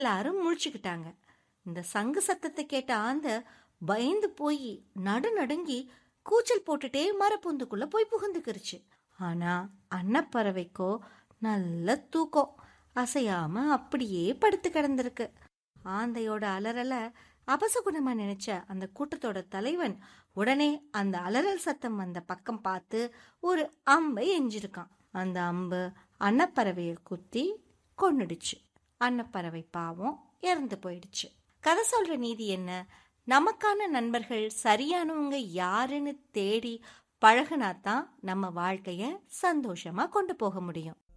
எல்லாரும் முழிச்சுக்கிட்டாங்க இந்த சங்கு சத்தத்தை கேட்ட ஆந்த பயந்து போய் நடு நடுங்கி கூச்சல் போட்டுட்டே மரப்பொந்துக்குள்ள போய் புகுந்துக்கிருச்சு ஆனா அன்னப்பறவைக்கோ நல்ல தூக்கம் அசையாம அப்படியே படுத்து கிடந்திருக்கு ஆந்தையோட அலறல அபசகுணமா நினைச்ச அந்த கூட்டத்தோட தலைவன் உடனே அந்த அலறல் சத்தம் வந்த பக்கம் பார்த்து ஒரு அம்பை எஞ்சிருக்கான் அந்த அம்பு அன்னப்பறவையை குத்தி கொன்னுடுச்சு அன்னப்பறவை பாவம் இறந்து போயிடுச்சு கதை சொல்ற நீதி என்ன நமக்கான நண்பர்கள் சரியானவங்க யாருன்னு தேடி பழகுனாதான் நம்ம வாழ்க்கைய சந்தோஷமா கொண்டு போக முடியும்